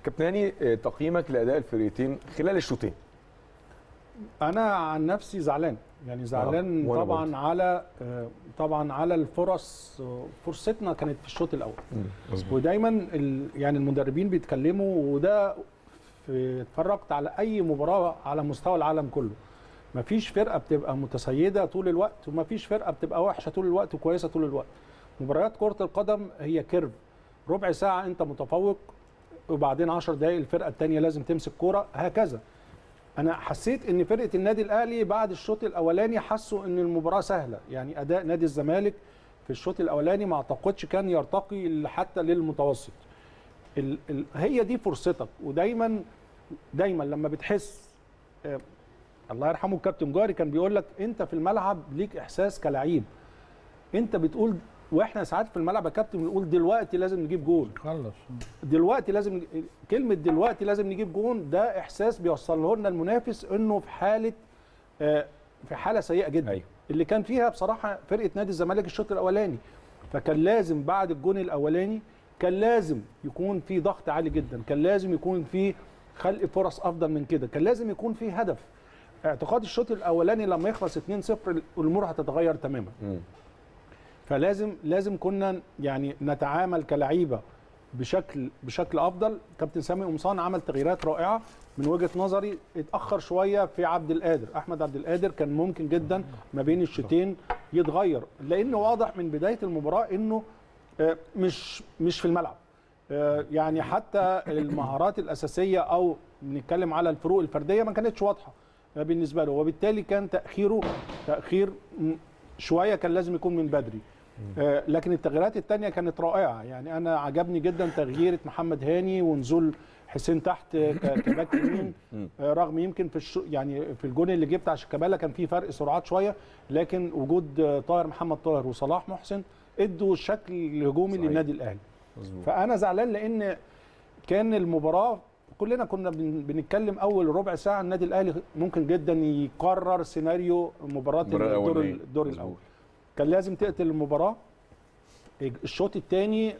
كابتن هاني آه، تقييمك لاداء الفريقين خلال الشوطين انا عن نفسي زعلان يعني زعلان وأنا طبعا برضه. على آه، طبعا على الفرص آه، فرصتنا كانت في الشوط الاول مظبوط ودايما ال- يعني المدربين بيتكلموا وده في اتفرجت على اي مباراه على مستوى العالم كله مفيش فرقه بتبقى متسيده طول الوقت ومفيش فرقه بتبقى وحشه طول الوقت وكويسه طول الوقت مباريات كره القدم هي كيرف ربع ساعه انت متفوق وبعدين 10 دقائق الفرقه الثانيه لازم تمسك كوره هكذا انا حسيت ان فرقه النادي الاهلي بعد الشوط الاولاني حسوا ان المباراه سهله يعني اداء نادي الزمالك في الشوط الاولاني ما اعتقدش كان يرتقي حتى للمتوسط ال ال هي دي فرصتك ودايما دايما لما بتحس آه الله يرحمه الكابتن جاري كان بيقول لك انت في الملعب ليك احساس كلعيب انت بتقول واحنا ساعات في الملعب يا كابتن بنقول دلوقتي لازم نجيب جول خلص دلوقتي لازم نج- كلمه دلوقتي لازم نجيب جون ده احساس بيوصله لنا المنافس انه في حاله آه، في حاله سيئه جدا أيوة. اللي كان فيها بصراحه فرقه نادي الزمالك الشوط الاولاني فكان لازم بعد الجون الاولاني كان لازم يكون في ضغط عالي جدا كان لازم يكون في خلق فرص افضل من كده كان لازم يكون في هدف اعتقاد الشوط الاولاني لما يخلص 2-0 الامور هتتغير تماما مم. فلازم لازم كنا يعني نتعامل كلعيبه بشكل بشكل افضل كابتن سامي قمصان عمل تغييرات رائعه من وجهه نظري اتاخر شويه في عبد القادر احمد عبد القادر كان ممكن جدا ما بين الشوطين يتغير لانه واضح من بدايه المباراه انه آه، مش مش في الملعب آه، يعني حتى المهارات الاساسيه او بنتكلم على الفروق الفرديه ما كانتش واضحه آه، بالنسبه له وبالتالي كان تاخيره تاخير م- شويه كان لازم يكون من بدري آه، لكن التغييرات الثانيه كانت رائعه يعني انا عجبني جدا تغييره محمد هاني ونزول حسين تحت آه، ك- كباك يمين آه، رغم يمكن في الشو يعني في الجون اللي جه بتاع شيكابالا كان في فرق سرعات شويه لكن وجود آه، طاهر محمد طاهر وصلاح محسن ادوا الشكل الهجومي صحيح. للنادي الاهلي مظبوط فانا زعلان لان كان المباراه كلنا كنا بن- بنتكلم اول ربع ساعه النادي الاهلي ممكن جدا يقرر سيناريو مباراه المباراة الدور الأولانية. الدور مظبوط. الاول كان لازم تقتل المباراه الشوط الثاني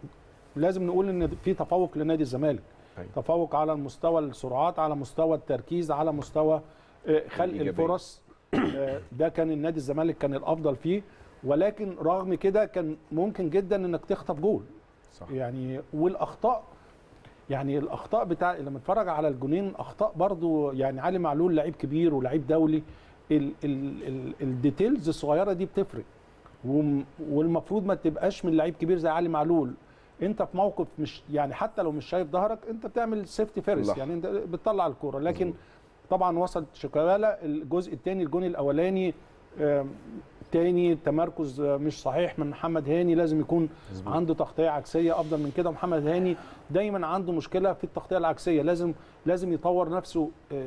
لازم نقول ان في تفوق لنادي الزمالك أيوة. تفوق على مستوى السرعات على مستوى التركيز على مستوى آه، خلق الإيجابية. الفرص آه، ده كان النادي الزمالك كان الافضل فيه ولكن رغم كده كان ممكن جدا انك تخطف جول صح يعني والاخطاء يعني الاخطاء بتاع لما اتفرج على الجونين اخطاء برضو يعني علي معلول لعيب كبير ولعيب دولي ال ال ال الديتيلز الصغيره دي بتفرق وم- والمفروض ما تبقاش من لعيب كبير زي علي معلول انت في موقف مش يعني حتى لو مش شايف ظهرك انت بتعمل سيفتي فيرست صح. يعني انت بتطلع الكوره لكن طبعا وصلت شيكابالا الجزء الثاني الجون الاولاني آم، تاني تمركز آه، مش صحيح من محمد هاني لازم يكون مظبوط. عنده تغطيه عكسيه افضل من كده محمد هاني دايما عنده مشكله في التغطيه العكسيه لازم لازم يطور نفسه آه،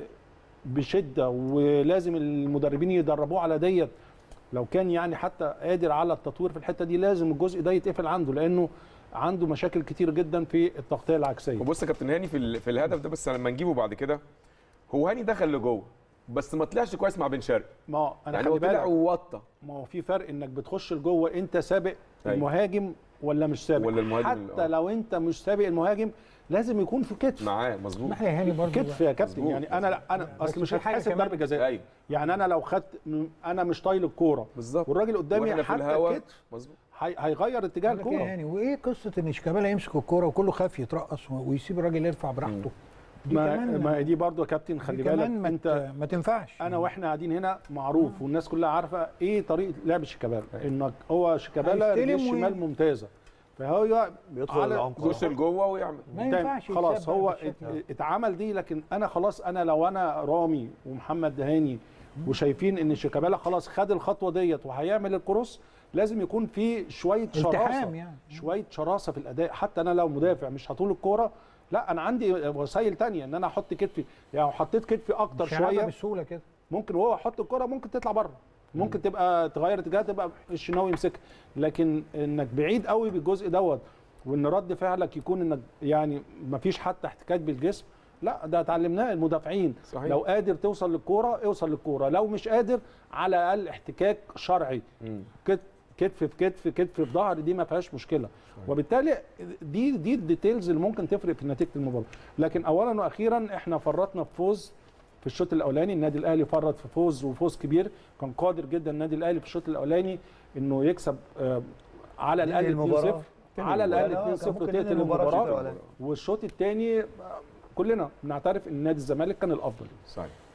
بشده ولازم المدربين يدربوه على ديت لو كان يعني حتى قادر على التطوير في الحته دي لازم الجزء ده يتقفل عنده لانه عنده مشاكل كتير جدا في التغطيه العكسيه وبص يا كابتن هاني في ال- في الهدف ده بس لما نجيبه بعد كده هو هاني دخل لجوه بس ما طلعش كويس مع بن شرقي ما هو انا يعني هو خلي طلع بالك ووطى ما هو في فرق انك بتخش لجوه انت سابق أيوة. المهاجم ولا مش سابق ولا المهاجم اللي- حتى آه. لو انت مش سابق المهاجم لازم يكون في كتف معاه مظبوط اسمح لي يا هاني برضه كتف يا كابتن مظبوط، يعني انا لا انا بس اصل مش في حاجة هتحسب كمان- ضربه جزاء ايوه يعني انا لو خدت انا مش طايل الكوره بالظبط والراجل قدامي واحنا في حتى الهوا الكتف مظبوط هي- هيغير اتجاه بقول لك إيه الكوره يعني وايه قصه ان شيكابالا يمسك الكوره وكله خاف يترقص ويسيب الراجل يرفع براحته دي ما, كمان ما دي برضو يا كابتن دي خلي بالك كمان ما, انت ت- ما تنفعش انا واحنا قاعدين هنا معروف والناس كلها عارفه ايه طريقه لعب شيكابالا انك هو شيكابالا هيستلم رجليه الشمال وي- ممتازه فهو بيدخل على- العمق يخش لجوه ويعمل ما دايما ينفعش خلاص يتساب بقى هو بالشكل ده. ات- اتعمل دي لكن انا خلاص انا لو انا رامي ومحمد دهاني وشايفين ان شيكابالا خلاص خد الخطوه ديت وهيعمل الكروس لازم يكون في شويه شراسه التحام يعني. شويه شراسه في الاداء حتى انا لو مدافع مش هطول الكوره لا انا عندي وسائل تانية ان انا احط كتفي يعني لو حطيت كتفي اكتر مش هيلعبها شويه بالسهوله كده ممكن وهو يحط الكرة ممكن تطلع بره ممكن تبقى تغير اتجاهها تبقى الشناوي يمسكها لكن انك بعيد قوي بالجزء دوت وان رد فعلك يكون انك يعني ما فيش حتى احتكاك بالجسم لا ده اتعلمناه المدافعين صحيح. لو قادر توصل للكوره اوصل للكوره لو مش قادر على الاقل احتكاك شرعي مم. كت كتف في كتف كتف في ظهر دي ما فيهاش مشكله وبالتالي دي دي الديتيلز اللي ممكن تفرق في نتيجه المباراه لكن اولا واخيرا احنا فرطنا في فوز في الشوط الاولاني النادي الاهلي فرط في فوز وفوز كبير كان قادر جدا النادي الاهلي في الشوط الاولاني انه يكسب آه، على ينهي الاقل 2-0 المباراة. على الاقل آه، كان 2-0 ممكن وتقتل ينهي المباراة في الشوط المباراه الأولاني. والشوط الثاني كلنا بنعترف ان نادي الزمالك كان الافضل صحيح